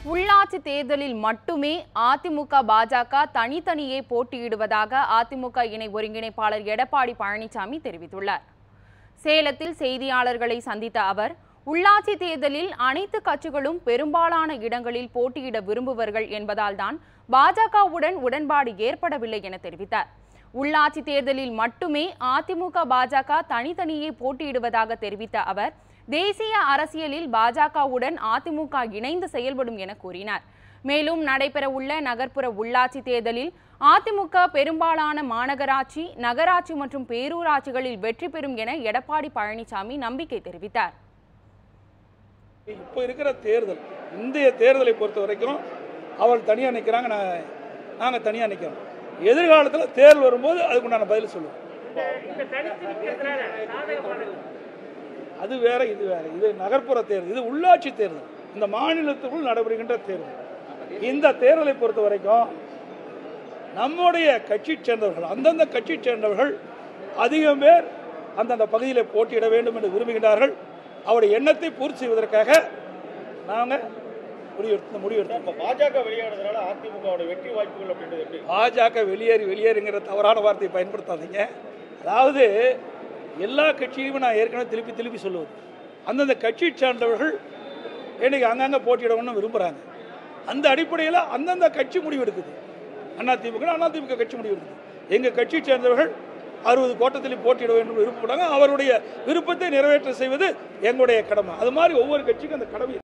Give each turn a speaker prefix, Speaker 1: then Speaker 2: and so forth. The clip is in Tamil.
Speaker 1: உள்ளாட்சி தேர்தலில் மட்டுமே அதிமுக பாஜக தனித்தனியே போட்டியிடுவதாக அதிமுக இணை ஒருங்கிணைப்பாளர் எடப்பாடி பழனிசாமி தெரிவித்துள்ளார் சேலத்தில் செய்தியாளர்களை சந்தித்த அவர் உள்ளாட்சி தேர்தலில் அனைத்து கட்சிகளும் பெரும்பாலான இடங்களில் போட்டியிட விரும்புவர்கள் என்பதால்தான் பாஜகவுடன் உடன்பாடு ஏற்படவில்லை என தெரிவித்தார் உள்ளாட்சி தேர்தலில் மட்டுமே அதிமுக பாஜக தனித்தனியே போட்டியிடுவதாக தெரிவித்த அவர் தேசிய அரசியலில் பாஜகவுடன் அதிமுக இணைந்து செயல்படும் என கூறினார் மேலும் நடைபெறவுள்ள நகர்ப்புற உள்ளாட்சி தேர்தலில் அதிமுக பெரும்பாலான மாநகராட்சி நகராட்சி மற்றும் பேரூராட்சிகளில் வெற்றி பெறும் என எடப்பாடி பழனிசாமி நம்பிக்கை தெரிவித்தார்
Speaker 2: இப்போ இருக்கிற தேர்தல் இந்திய தேர்தலை பொறுத்த வரைக்கும் அவள் தனியாக நிற்கிறாங்க நான் நாங்கள் தனியாக நிற்கிறோம் எதிர்காலத்தில் தேர்தல் வரும்போது அதுக்கு உண்டான பதில் சொல்லுவோம் அது வேற இது வேற இது நகர்ப்புற தேர்தல் இது உள்ளாட்சி தேர்தல் இந்த மாநிலத்துக்குள் நடைபெறுகின்ற தேர்தல் இந்த தேர்தலை பொறுத்த வரைக்கும் நம்முடைய கட்சி சேர்ந்தவர்கள் அந்தந்த கட்சி சேர்ந்தவர்கள் அதிகம் பேர் அந்தந்த பகுதியில் போட்டியிட வேண்டும் என்று விரும்புகின்றார்கள் அவருடைய எண்ணத்தை பூர்த்தி செய்வதற்காக நாங்கள் முடிவெடுத்து முடிவெடுத்தோம்
Speaker 3: இப்ப பாஜக வெளியானதுனால அதிமுகவோட வெற்றி வாய்ப்புகள் அப்படின்றது எப்படி
Speaker 2: பாஜக வெளியேறி வெளியேறுங்கிற தவறான வார்த்தையை பயன்படுத்தாதீங்க அதாவது எல்லா கட்சியுமே நான் ஏற்கனவே திருப்பி திருப்பி சொல்லுவது அந்தந்த கட்சி சார்ந்தவர்கள் இன்னைக்கு அங்கங்கே போட்டியிடணும்னு விரும்புகிறாங்க அந்த அடிப்படையில் அந்தந்த கட்சி முடிவெடுக்குது அதிமுக அதிமுக கட்சி முடிவெடுக்குது எங்கள் கட்சி சேர்ந்தவர்கள் அறுபது கோட்டத்திலும் போட்டியிட வேண்டும் என்று விருப்பப்படுறாங்க அவருடைய விருப்பத்தை நிறைவேற்ற செய்வது எங்களுடைய கடமை அது மாதிரி ஒவ்வொரு கட்சிக்கும் அந்த கடமை